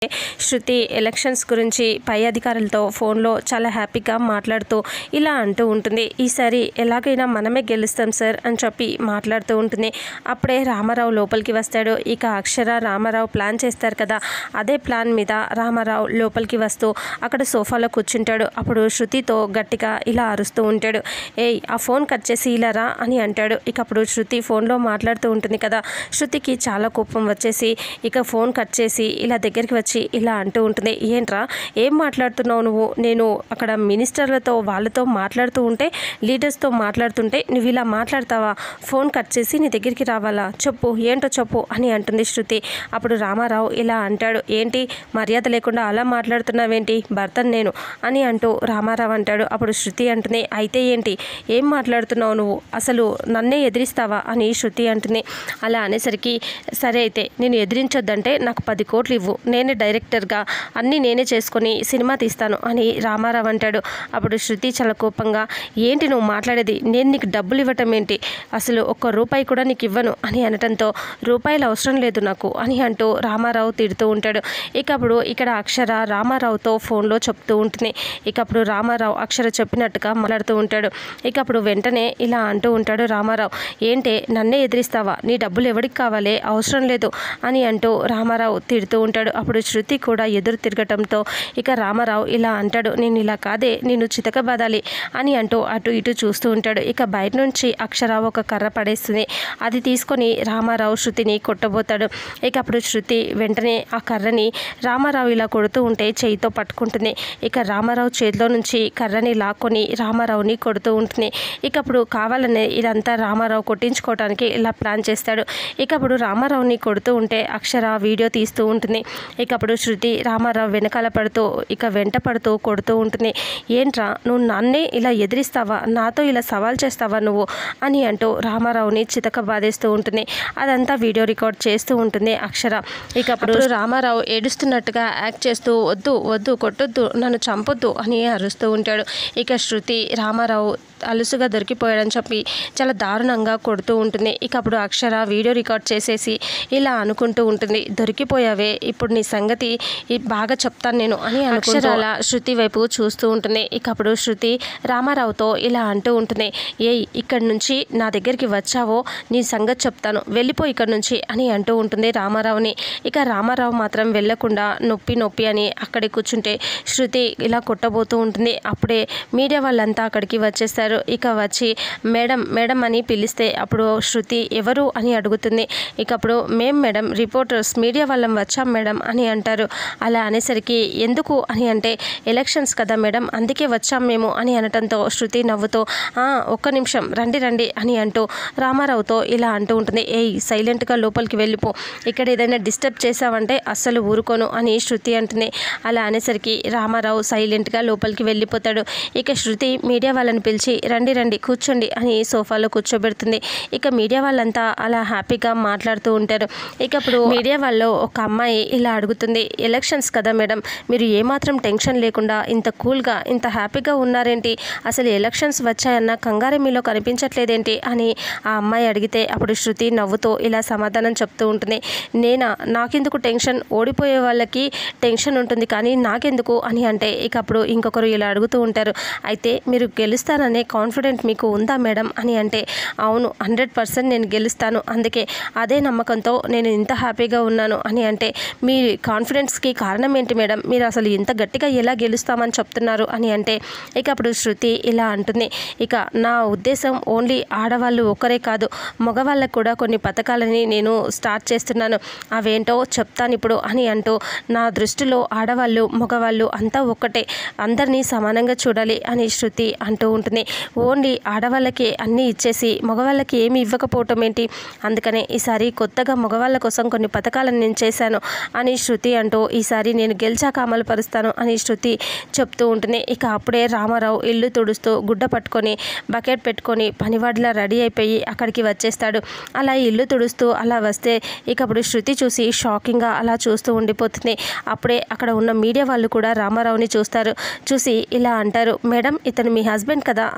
శృతి elections గురించి పై అధికారులతో ఫోన్లో చాలా హ్యాపీగా మాట్లాడుతూ ఇలా అంటూ ఉంటుంది ఈసారి ఎలాగైనా మనమే గెలుస్తాం సార్ అని చెప్పి మాట్లాడుతూ ఉంటుంది అప్పుడే రామారావు లోపలికి వస్తాడు ఇక అక్షర రామారావు ప్లాన్ చేస్తారు కదా అదే ప్లాన్ మీద రామారావు లోపలికి వస్తూ అక్కడ సోఫాలో కూర్చుంటాడు అప్పుడు శృతితో గట్టిగా ఇలా అరుస్తూ ఉంటాడు ఏయ్ ఆ ఫోన్ కట్ చేసి ఇలా రా అని అంటాడు ఇక అప్పుడు శృతి ఫోన్లో మాట్లాడుతూ ఉంటుంది కదా శృతికి చాలా కోపం వచ్చేసి ఇక ఫోన్ కట్ చేసి ఇలా దగ్గరికి వచ్చి ఇలా అంటూ ఉంటుంది ఏంట్రా ఏం మాట్లాడుతున్నావు నువ్వు నేను అక్కడ మినిస్టర్లతో వాళ్ళతో మాట్లాడుతూ ఉంటే లీడర్స్తో మాట్లాడుతుంటే నువ్వు ఇలా మాట్లాడతావా ఫోన్ కట్ చేసి నీ దగ్గరికి రావాలా చెప్పు ఏంటో చెప్పు అని అంటుంది శృతి అప్పుడు రామారావు ఇలా అంటాడు ఏంటి మర్యాద లేకుండా అలా మాట్లాడుతున్నావేంటి భర్తను నేను అని అంటూ రామారావు అంటాడు అప్పుడు శృతి అంటుంది అయితే ఏంటి ఏం మాట్లాడుతున్నావు నువ్వు అసలు నన్నే ఎదిరిస్తావా అని శృతి అంటుంది అలా అనేసరికి సరే అయితే నేను ఎదిరించొద్దంటే నాకు పది కోట్లు ఇవ్వు నేనే డైరెక్టర్గా అన్నీ నేనే చేసుకొని సినిమా తీస్తాను అని రామారావు అంటాడు అప్పుడు శృతి చాలా కోపంగా ఏంటి నువ్వు మాట్లాడేది నేను నీకు డబ్బులు ఇవ్వటం ఏంటి అసలు ఒక్క రూపాయి కూడా నీకు ఇవ్వను అని అనటంతో రూపాయలు అవసరం లేదు నాకు అని అంటూ రామారావు తిడుతూ ఉంటాడు ఇక అప్పుడు ఇక్కడ అక్షర రామారావుతో ఫోన్లో చెప్తూ ఉంటుంది ఇక అప్పుడు రామారావు అక్షర చెప్పినట్టుగా మాట్లాడుతూ ఉంటాడు ఇక అప్పుడు వెంటనే ఇలా అంటూ ఉంటాడు రామారావు ఏంటే నన్నే ఎదిరిస్తావా నీ డబ్బులు ఎవరికి కావాలి అవసరం లేదు అని అంటూ రామారావు తిడుతూ ఉంటాడు అప్పుడు శృతి కూడా ఎదురు తిరగటంతో ఇక రామారావు ఇలా అంటాడు నేను ఇలా కాదే నేను చితకబాదాలి అని అంటూ అటు ఇటు చూస్తూ ఉంటాడు ఇక బయట నుంచి అక్షర ఒక కర్ర పడేస్తుంది అది తీసుకొని రామారావు శృతిని కొట్టబోతాడు ఇక అప్పుడు శృతి వెంటనే ఆ కర్రని రామారావు ఇలా కొడుతూ ఉంటే చేయితో పట్టుకుంటుంది ఇక రామారావు చేతిలో నుంచి కర్రని లాక్కొని రామారావుని కొడుతూ ఉంటుంది ఇక అప్పుడు కావాలనే ఇదంతా రామారావు కొట్టించుకోవడానికి ఇలా ప్లాన్ చేస్తాడు ఇక అప్పుడు రామారావుని కొడుతూ ఉంటే అక్షర వీడియో తీస్తూ ఉంటుంది ఇక అప్పుడు శృతి రామారావు వెనకాల పడుతూ ఇక వెంట పడుతూ కొడుతూ ఉంటుంది ఏంట్రా నువ్వు నన్నే ఇలా ఎదిరిస్తావా నాతో ఇలా సవాల్ చేస్తావా నువ్వు అని అంటూ రామారావుని చితక బాధేస్తూ ఉంటుంది అదంతా వీడియో రికార్డ్ చేస్తూ ఉంటుంది అక్షర ఇక అప్పుడు రామారావు ఏడుస్తున్నట్టుగా యాక్ట్ చేస్తూ వద్దు వద్దు కొట్టొద్దు నన్ను చంపొద్దు అని అరుస్తూ ఉంటాడు ఇక శృతి రామారావు అలుసుగా దొరికిపోయాడని చెప్పి చాలా దారుణంగా కొడుతూ ఉంటుంది ఇక అప్పుడు అక్షర వీడియో రికార్డ్ చేసేసి ఇలా అనుకుంటూ ఉంటుంది దొరికిపోయావే ఇప్పుడు నీ సంగతి ఈ బాగా చెప్తాను నేను అని అక్షర అలా శృతి వైపు చూస్తూ ఉంటుంది ఇక అప్పుడు శృతి రామారావుతో ఇలా అంటూ ఉంటుంది ఏయ్ ఇక్కడి నుంచి నా దగ్గరికి వచ్చావో నీ సంగతి చెప్తాను వెళ్ళిపో ఇక్కడి నుంచి అని అంటూ ఉంటుంది రామారావుని ఇక రామారావు మాత్రం వెళ్ళకుండా నొప్పి నొప్పి అని అక్కడే కూర్చుంటే శృతి ఇలా కొట్టబోతూ ఉంటుంది అప్పుడే మీడియా వాళ్ళంతా అక్కడికి వచ్చేస్తారు ఇక వచ్చి మేడం మేడం అని పిలిస్తే అప్పుడు శృతి ఎవరు అని అడుగుతుంది ఇక అప్పుడు మేం మేడం రిపోర్టర్స్ మీడియా వాళ్ళం వచ్చాం మేడం అని అంటారు అలా అనేసరికి ఎందుకు అని అంటే ఎలక్షన్స్ కదా మేడం అందుకే వచ్చాం మేము అని అనటంతో శృతి నవ్వుతూ "ఆ, ఒక్క నిమిషం రండి రండి అని అంటూ రామారావుతో ఇలా అంటూ ఉంటుంది ఏయ్ సైలెంట్గా లోపలికి వెళ్ళిపో ఇక్కడ ఏదైనా డిస్టర్బ్ చేసావంటే అస్సలు ఊరుకోను అని శృతి అంటుంది అలా అనేసరికి రామారావు సైలెంట్గా లోపలికి వెళ్ళిపోతాడు ఇక శృతి మీడియా వాళ్ళని పిలిచి రండి రండి కూర్చోండి అని సోఫాలో కూర్చోబెడుతుంది ఇక మీడియా వాళ్ళంతా అలా హ్యాపీగా మాట్లాడుతూ ఉంటారు ఇక అప్పుడు మీడియా వాళ్ళు ఒక అమ్మాయి ఇలా అడుగుతుంది ఎలక్షన్స్ కదా మేడం మీరు ఏమాత్రం టెన్షన్ లేకుండా ఇంత కూల్గా ఇంత హ్యాపీగా ఉన్నారేంటి అసలు ఎలక్షన్స్ వచ్చాయన్న కంగారే మీలో కనిపించట్లేదేంటి అని ఆ అమ్మాయి అడిగితే అప్పుడు శృతి నవ్వుతూ ఇలా సమాధానం చెప్తూ ఉంటుంది నేనా నాకెందుకు టెన్షన్ ఓడిపోయే వాళ్ళకి టెన్షన్ ఉంటుంది కానీ నాకెందుకు అని అంటే ఇక అప్పుడు ఇంకొకరు ఇలా అడుగుతూ ఉంటారు అయితే మీరు గెలుస్తారనే కాన్ఫిడెంట్ మీకు ఉందా మేడం అని అంటే అవును హండ్రెడ్ పర్సెంట్ నేను గెలుస్తాను అందుకే అదే నమ్మకంతో నేను ఇంత హ్యాపీగా ఉన్నాను అని అంటే మీ కాన్ఫిడెన్స్కి కారణం ఏంటి మేడం మీరు అసలు ఇంత గట్టిగా ఎలా గెలుస్తామని చెప్తున్నారు అని అంటే ఇక అప్పుడు శృతి ఇలా అంటుంది ఇక నా ఉద్దేశం ఓన్లీ ఆడవాళ్ళు ఒక్కరే కాదు మగవాళ్ళకు కూడా కొన్ని పథకాలని నేను స్టార్ట్ చేస్తున్నాను అవేంటో చెప్తాను ఇప్పుడు అని అంటూ నా దృష్టిలో ఆడవాళ్ళు మగవాళ్ళు అంతా ఒక్కటే అందరినీ సమానంగా చూడాలి అని శృతి అంటూ ఉంటుంది ఓన్లీ ఆడవాళ్ళకి అన్నీ ఇచ్చేసి మగవాళ్ళకి ఏమి ఇవ్వకపోవటం ఏంటి అందుకనే ఈసారి కొత్తగా మగవాళ్ళ కోసం కొన్ని పథకాలను నేను చేశాను అని శృతి అంటూ ఈసారి నేను గెలిచాక అమలు పరుస్తాను అని శృతి చెప్తూ ఉంటుంది ఇక అప్పుడే రామారావు ఇల్లు తుడుస్తూ గుడ్డ పట్టుకొని బకెట్ పెట్టుకొని పనివాడిలా రెడీ అయిపోయి అక్కడికి వచ్చేస్తాడు అలా ఇల్లు తుడుస్తూ అలా వస్తే ఇక అప్పుడు శృతి చూసి షాకింగ్గా అలా చూస్తూ ఉండిపోతుంది అప్పుడే అక్కడ ఉన్న మీడియా వాళ్ళు కూడా రామారావుని చూస్తారు చూసి ఇలా అంటారు మేడం ఇతను మీ హస్బెండ్ కదా అని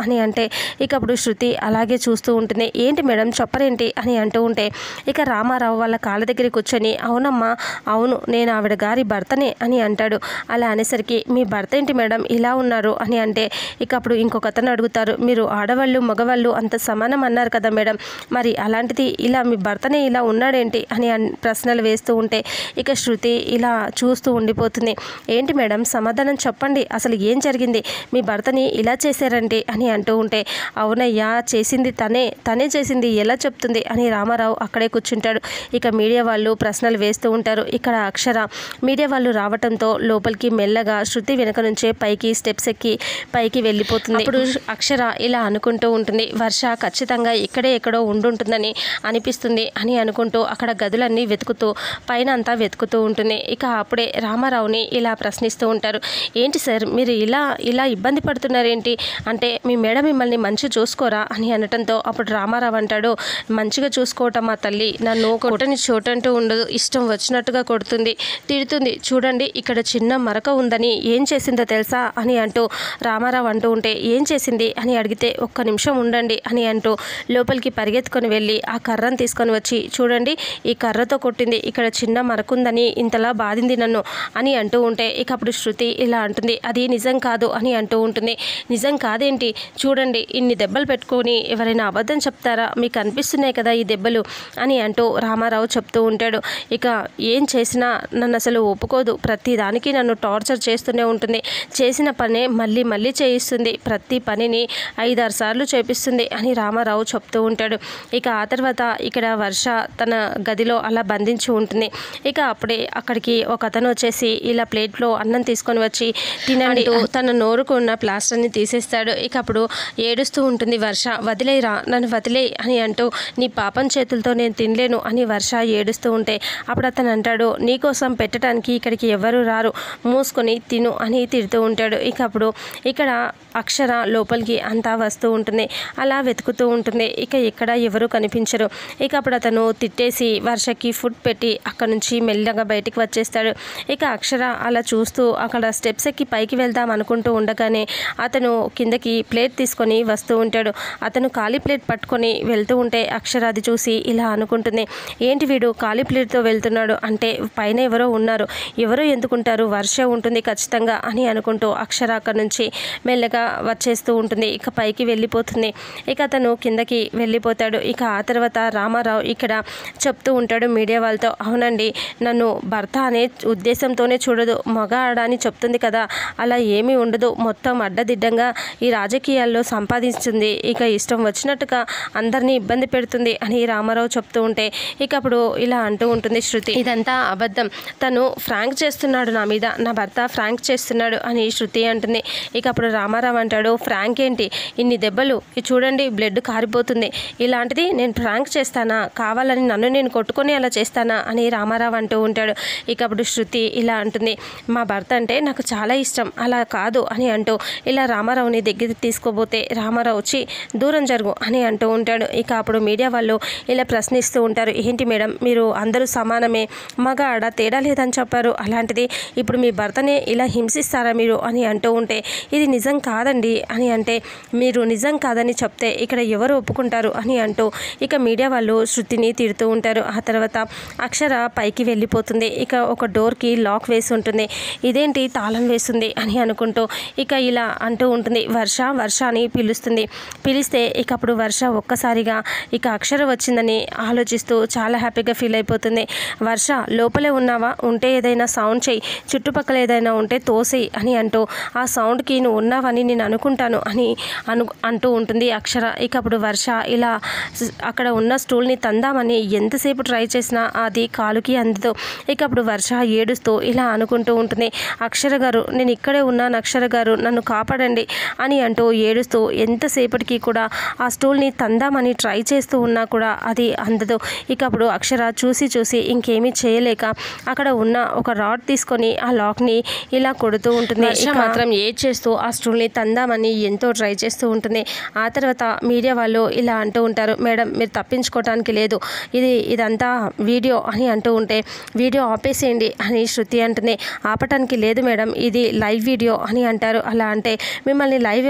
అని అంటే ఇక అప్పుడు శృతి అలాగే చూస్తూ ఉంటుంది ఏంటి మేడం చెప్పరేంటి అని అంటూ ఉంటే ఇక రామారావు వాళ్ళ కాళ్ళ దగ్గర కూర్చొని అవునమ్మా అవును నేను ఆవిడ గారి భర్తనే అని అంటాడు అలా అనేసరికి మీ భర్త ఏంటి మేడం ఇలా ఉన్నారు అని అంటే ఇక అప్పుడు ఇంకొక అతను అడుగుతారు మీరు ఆడవాళ్ళు మగవాళ్ళు అంత సమానం అన్నారు కదా మేడం మరి అలాంటిది ఇలా మీ భర్తనే ఇలా ఉన్నాడేంటి అని అన్- ప్రశ్నలు వేస్తూ ఉంటే ఇక శృతి ఇలా చూస్తూ ఉండిపోతుంది ఏంటి మేడం సమాధానం చెప్పండి అసలు ఏం జరిగింది మీ భర్తని ఇలా చేశారండి అని అంటూ ఉంటే అవునయ్యా చేసింది తనే తనే చేసింది ఎలా చెప్తుంది అని రామారావు అక్కడే కూర్చుంటాడు ఇక మీడియా వాళ్ళు ప్రశ్నలు వేస్తూ ఉంటారు ఇక్కడ అక్షర మీడియా వాళ్ళు రావటంతో లోపలికి మెల్లగా శృతి వెనక నుంచే పైకి స్టెప్స్ ఎక్కి పైకి వెళ్ళిపోతుంది అప్పుడు అక్షర ఇలా అనుకుంటూ ఉంటుంది వర్ష ఖచ్చితంగా ఇక్కడే ఎక్కడో ఉండుంటుందని అనిపిస్తుంది అని అనుకుంటూ అక్కడ గదులన్నీ వెతుకుతూ పైన అంతా వెతుకుతూ ఉంటుంది ఇక అప్పుడే రామారావుని ఇలా ప్రశ్నిస్తూ ఉంటారు ఏంటి సార్ మీరు ఇలా ఇలా ఇబ్బంది పడుతున్నారేంటి అంటే మీ మేడం మిమ్మల్ని మంచి చూసుకోరా అని అనటంతో అప్పుడు రామారావు అంటాడు మంచిగా చూసుకోవటం మా తల్లి నన్ను కొట్టని చోటంటూ ఉండదు ఇష్టం వచ్చినట్టుగా కొడుతుంది తిడుతుంది చూడండి ఇక్కడ చిన్న మరక ఉందని ఏం చేసిందో తెలుసా అని అంటూ రామారావు అంటూ ఉంటే ఏం చేసింది అని అడిగితే ఒక్క నిమిషం ఉండండి అని అంటూ లోపలికి పరిగెత్తుకొని వెళ్ళి ఆ కర్రను తీసుకొని వచ్చి చూడండి ఈ కర్రతో కొట్టింది ఇక్కడ చిన్న మరకుందని ఇంతలా బాధింది నన్ను అని అంటూ ఉంటే ఇక అప్పుడు శృతి ఇలా అంటుంది అది నిజం కాదు అని అంటూ ఉంటుంది నిజం కాదేంటి చూడండి ఇన్ని దెబ్బలు పెట్టుకొని ఎవరైనా అబద్ధం చెప్తారా మీకు అనిపిస్తున్నాయి కదా ఈ దెబ్బలు అని అంటూ రామారావు చెప్తూ ఉంటాడు ఇక ఏం చేసినా నన్ను అసలు ఒప్పుకోదు ప్రతి దానికి నన్ను టార్చర్ చేస్తూనే ఉంటుంది చేసిన పనే మళ్ళీ మళ్ళీ చేయిస్తుంది ప్రతి పనిని ఐదారు సార్లు చేపిస్తుంది అని రామారావు చెప్తూ ఉంటాడు ఇక ఆ తర్వాత ఇక్కడ వర్ష తన గదిలో అలా బంధించి ఉంటుంది ఇక అప్పుడే అక్కడికి ఒక అతను వచ్చేసి ఇలా ప్లేట్లో అన్నం తీసుకొని వచ్చి తినండి తన నోరుకు ఉన్న ప్లాస్టర్ని తీసేస్తాడు ఇక అప్పుడు ఏడుస్తూ ఉంటుంది వర్ష వదిలేరా నన్ను వదిలే అని అంటూ నీ పాపం చేతులతో నేను తినలేను అని వర్ష ఏడుస్తూ ఉంటే అప్పుడు అతను అంటాడు నీకోసం పెట్టడానికి ఇక్కడికి ఎవరు రారు మూసుకొని తిను అని తిడుతూ ఉంటాడు ఇక అప్పుడు ఇక్కడ అక్షర లోపలికి అంతా వస్తూ ఉంటుంది అలా వెతుకుతూ ఉంటుంది ఇక ఎక్కడ ఎవరు కనిపించరు ఇక అప్పుడు అతను తిట్టేసి వర్షకి ఫుడ్ పెట్టి అక్కడ నుంచి మెల్లగా బయటికి వచ్చేస్తాడు ఇక అక్షర అలా చూస్తూ అక్కడ స్టెప్స్ ఎక్కి పైకి వెళ్దాం అనుకుంటూ ఉండగానే అతను కిందకి ప్లేట్ తీసుకొని వస్తూ ఉంటాడు అతను ఖాళీ ప్లేట్ పట్టుకొని వెళ్తూ ఉంటే అక్షర అది చూసి ఇలా అనుకుంటుంది ఏంటి వీడు ఖాళీ ప్లేట్తో వెళ్తున్నాడు అంటే పైన ఎవరో ఉన్నారు ఎవరో ఎందుకుంటారు వర్ష ఉంటుంది ఖచ్చితంగా అని అనుకుంటూ అక్షర అక్కడి నుంచి మెల్లగా వచ్చేస్తూ ఉంటుంది ఇక పైకి వెళ్ళిపోతుంది ఇక అతను కిందకి వెళ్ళిపోతాడు ఇక ఆ తర్వాత రామారావు ఇక్కడ చెప్తూ ఉంటాడు మీడియా వాళ్ళతో అవునండి నన్ను భర్త అనే ఉద్దేశంతోనే చూడదు మగ ఆడ అని చెప్తుంది కదా అలా ఏమీ ఉండదు మొత్తం అడ్డదిడ్డంగా ఈ రాజకీయాల్లో సంపాదిస్తుంది ఇక ఇష్టం వచ్చినట్టుగా అందరినీ ఇబ్బంది పెడుతుంది అని రామారావు చెప్తూ ఉంటే ఇక అప్పుడు ఇలా అంటూ ఉంటుంది శృతి ఇదంతా అబద్ధం తను ఫ్రాంక్ చేస్తున్నాడు నా మీద నా భర్త ఫ్రాంక్ చేస్తున్నాడు అని శృతి అంటుంది ఇక అప్పుడు రామారావు అంటాడు ఫ్రాంక్ ఏంటి ఇన్ని దెబ్బలు ఇది చూడండి బ్లడ్ కారిపోతుంది ఇలాంటిది నేను ఫ్రాంక్ చేస్తానా కావాలని నన్ను నేను కొట్టుకొని అలా చేస్తానా అని రామారావు అంటూ ఉంటాడు ఇక అప్పుడు శృతి ఇలా అంటుంది మా భర్త అంటే నాకు చాలా ఇష్టం అలా కాదు అని అంటూ ఇలా రామారావుని దగ్గరికి తీసుకోబోతే రామారావు వచ్చి దూరం జరుగు అని అంటూ ఉంటాడు ఇక అప్పుడు మీడియా వాళ్ళు ఇలా ప్రశ్నిస్తూ ఉంటారు ఏంటి మేడం మీరు అందరూ సమానమే మగ ఆడ తేడా లేదని చెప్పారు అలాంటిది ఇప్పుడు మీ భర్తనే ఇలా హింసిస్తారా మీరు అని అంటూ ఉంటే ఇది నిజం కాదండి అని అంటే మీరు నిజం కాదని చెప్తే ఇక్కడ ఎవరు ఒప్పుకుంటారు అని అంటూ ఇక మీడియా వాళ్ళు శృతిని తిడుతూ ఉంటారు ఆ తర్వాత అక్షర పైకి వెళ్ళిపోతుంది ఇక ఒక డోర్కి లాక్ వేసి ఉంటుంది ఇదేంటి తాళం వేస్తుంది అని అనుకుంటూ ఇక ఇలా అంటూ ఉంటుంది వర్ష వర్ష అని పిలుస్తుంది పిలిస్తే ఇక అప్పుడు వర్ష ఒక్కసారిగా ఇక అక్షర వచ్చిందని ఆలోచిస్తూ చాలా హ్యాపీగా ఫీల్ అయిపోతుంది వర్ష లోపలే ఉన్నావా ఉంటే ఏదైనా సౌండ్ చేయి చుట్టుపక్కల ఏదైనా ఉంటే తోసేయి అని అంటూ ఆ సౌండ్కి నువ్వు ఉన్నావని నేను అనుకుంటాను అని అను అంటూ ఉంటుంది అక్షర ఇక అప్పుడు వర్ష ఇలా స్- అక్కడ ఉన్న స్టూల్ని తందామని ఎంతసేపు ట్రై చేసినా అది కాలుకి అందదు ఇక అప్పుడు వర్ష ఏడుస్తూ ఇలా అనుకుంటూ ఉంటుంది అక్షర గారు నేను ఇక్కడే ఉన్నాను అక్షర గారు నన్ను కాపాడండి అని అంటూ ఏడుస్తూ ఎంతసేపటికి కూడా ఆ స్టూల్ని తందామని ట్రై చేస్తూ ఉన్నా కూడా అది అందదు ఇక అప్పుడు అక్షర చూసి చూసి ఇంకేమీ చేయలేక అక్కడ ఉన్న ఒక రాడ్ తీసుకొని ఆ లాక్ని ఇలా కొడుతూ ఉంటుంది వర్ష మాత్రం ఏడ్ చేస్తూ ఆ స్టూల్ని తందామని ఎంతో ట్రై చేస్తూ ఉంటుంది ఆ తర్వాత మీడియా వాళ్ళు ఇలా అంటూ ఉంటారు మేడం మీరు తప్పించుకోవడానికి లేదు ఇది ఇదంతా వీడియో అని అంటూ ఉంటే వీడియో ఆపేసేయండి అని శృతి అంటుంది ఆపటానికి లేదు మేడం ఇది లైవ్ వీడియో అని అంటారు అలా అంటే మిమ్మల్ని లైవ్ ఎవరు పెట్టమన్నారు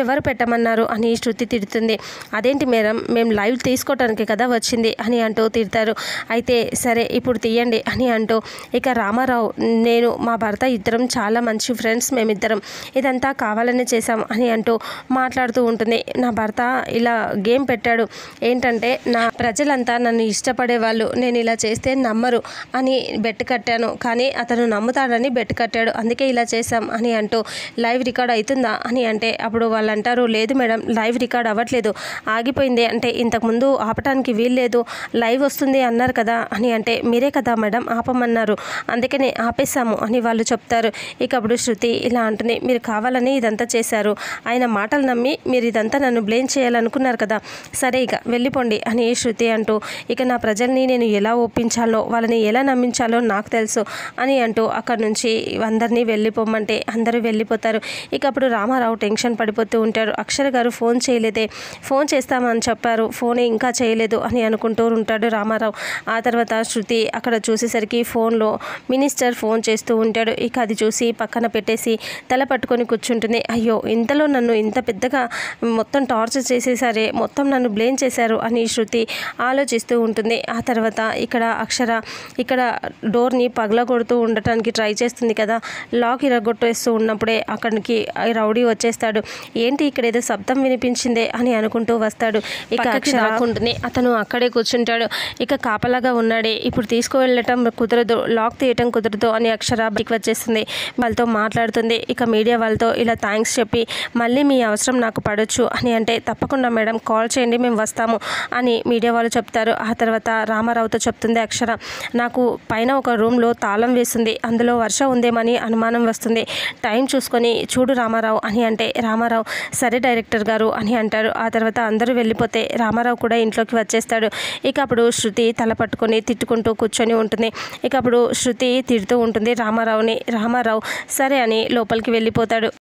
పెట్టమన్నారు అని శృతి తిడుతుంది అదేంటి మేడం మేము లైవ్ తీసుకోవటానికి కదా వచ్చింది అని అంటూ తిడతారు అయితే సరే ఇప్పుడు తీయండి అని అంటూ ఇక రామారావు నేను మా భర్త ఇద్దరం చాలా మంచి ఫ్రెండ్స్ మేమిద్దరం ఇదంతా కావాలని చేశాం అని అంటూ మాట్లాడుతూ ఉంటుంది నా భర్త ఇలా గేమ్ పెట్టాడు ఏంటంటే నా ప్రజలంతా నన్ను ఇష్టపడే వాళ్ళు నేను ఇలా చేస్తే నమ్మరు అని బెట్ కట్టాను కానీ అతను నమ్ముతాడని బెట్ కట్టాడు అందుకే ఇలా చేశాం అని అంటూ లైవ్ రికార్డ్ అవుతుందా అని అంటే అప్పుడు వాళ్ళు అంటారు లేదు మేడం లైవ్ రికార్డ్ అవ్వట్లేదు ఆగిపోయింది అంటే ఇంతకుముందు ఆపటానికి వీల్లేదు లైవ్ వస్తుంది అన్నారు కదా అని అంటే మీరే కదా మేడం ఆపమన్నారు అందుకనే ఆపేశాము అని వాళ్ళు చెప్తారు ఇక అప్పుడు శృతి ఇలా అంటుంది మీరు కావాలని ఇదంతా చేశారు ఆయన మాటలు నమ్మి మీరు ఇదంతా నన్ను బ్లేమ్ చేయాలనుకున్నారు కదా సరే ఇక వెళ్ళిపోండి అని శృతి అంటూ ఇక నా ప్రజల్ని నేను ఎలా ఒప్పించాలో వాళ్ళని ఎలా నమ్మించాలో నాకు తెలుసు అని అంటూ అక్కడ నుంచి అందరినీ వెళ్ళిపోమంటే అందరూ వెళ్ళిపోతారు ఇక అప్పుడు రామారావు టెన్షన్ పడిపోతూ ఉంటారు అక్షర గారు ఫోన్ చేయలేదే ఫోన్ చేస్తామని చెప్పారు ఫోన్ ఇంకా చేయలేదు అని అనుకుంటూ ఉంటాడు రామారావు ఆ తర్వాత శృతి అక్కడ చూసేసరికి ఫోన్లో మినిస్టర్ ఫోన్ చేస్తూ ఉంటాడు ఇక అది చూసి పక్కన పెట్టేసి తల పట్టుకొని కూర్చుంటుంది అయ్యో ఇంతలో నన్ను ఇంత పెద్దగా మొత్తం టార్చర్ చేసేసారే మొత్తం నన్ను బ్లేమ్ చేశారు అని శృతి ఆలోచిస్తూ ఉంటుంది ఆ తర్వాత ఇక్కడ అక్షర ఇక్కడ డోర్ని పగలగొడుతూ ఉండటానికి ట్రై చేస్తుంది కదా లాక్ ఇరగొట్టేస్తూ ఉన్నప్పుడే అక్కడికి ఆ రౌడీ వచ్చేస్తాడు ఏంటి ఇక్కడ ఏదో శబ్దం వినిపించిందే అని అనుకుంటూ వస్తాడు ఇక అక్షర ఉంటుంది అతను అక్కడే కూర్చుంటాడు ఇక కాపలాగా ఉన్నాడే ఇప్పుడు తీసుకువెళ్ళటం కుదరదు లాక్ తీయటం కుదరదు అని అక్షర బయటికి వచ్చేస్తుంది వాళ్ళతో మాట్లాడుతుంది ఇక మీడియా వాళ్ళతో ఇలా థ్యాంక్స్ చెప్పి మళ్ళీ మీ అవసరం నాకు పడొచ్చు అని అంటే తప్పకుండా మేడం కాల్ చేయండి మేము వస్తాము అని మీడియా వాళ్ళు చెప్తారు ఆ తర్వాత రామారావుతో చెప్తుంది అక్షర నాకు పైన ఒక రూమ్లో తాళం వేస్తుంది అందులో వర్ష ఉందేమని అనుమానం వస్తుంది టైం చూసుకొని చూడు రామారావు అని అంటే రామారావు సరే డైరెక్టర్ గారు అని అంటారు ఆ తర్వాత అందరూ వెళ్ళిపోతే రామారావు కూడా ఇంట్లోకి వచ్చేస్తాడు ఇక అప్పుడు శృతి తల పట్టుకొని తిట్టుకుంటూ కూర్చొని ఉంటుంది ఇక అప్పుడు శృతి తిడుతూ ఉంటుంది రామారావుని రామారావు సరే అని లోపలికి వెళ్ళిపోతాడు